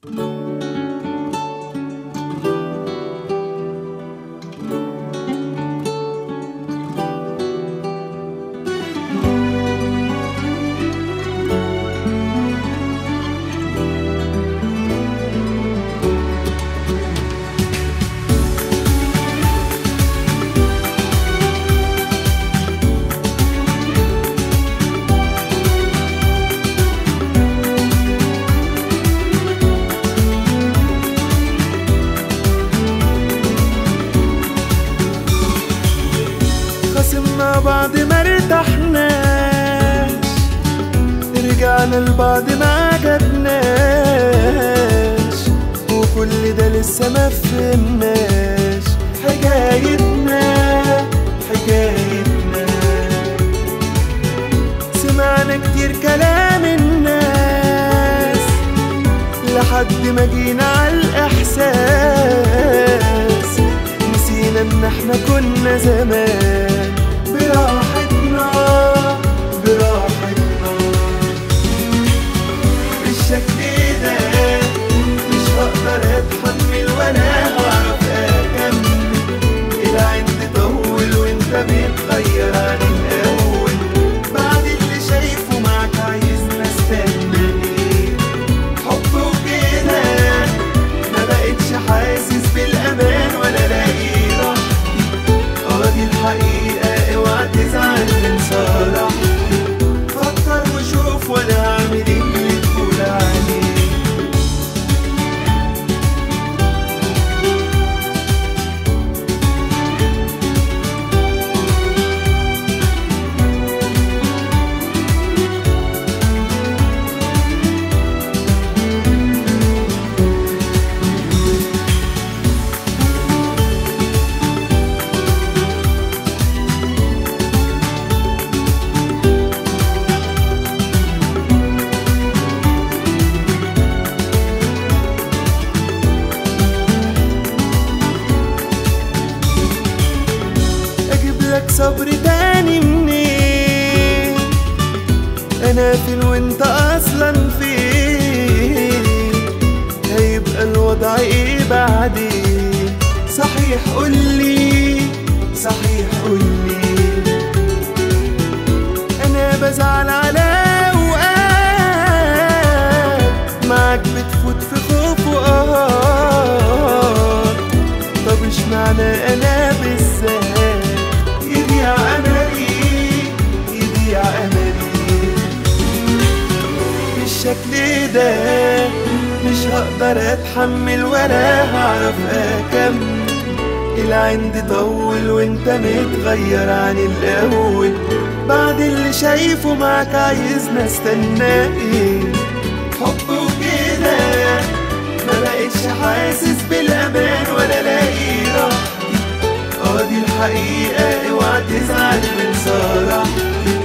خصمنا بعض ما ارتحناش رجعنا لبعض ما عجبناش وكل ده لسه ما فهمناش حكايتنا حكايتنا سمعنا كتير كلام الناس لحد ما جينا على الإحساس نسينا إن إحنا كنا زمان براحتنا براحتنا بالشكل ده مش هقدر أتحمل ولا هعرف أكمل العند طول وأنت بتغير عن الأول بعد اللي شايفه معاك عايزنا استنى إيه حب وكده ما بقتش حاسس بالامان ولا لاقي راحتي اه دي الحقيقه اوعى تزعل من صراحتي فكر وشوف وانا هعمل ايه اللي تقول عليه اجيب لك صبر تاني منين انا فين وانت اصلا فين هيبقى الوضع ايه بعدين صحيح قولي صحيح قولي انا بزعل على اوقات معاك بتفوت في خوف وقهر طب اشمعنى انا بالذات يضيع املي يضيع املي بالشكل ده مش هقدر اتحمل ولا هعرف اكمل العند طول وانت متغير عن الاول بعد اللي شايفه معاك عايزنا استنى ايه حب وكده ما بقتش حاسس بالامان ولا لاقي راحتي اه دي الحقيقه اوعى تزعل من صراحتي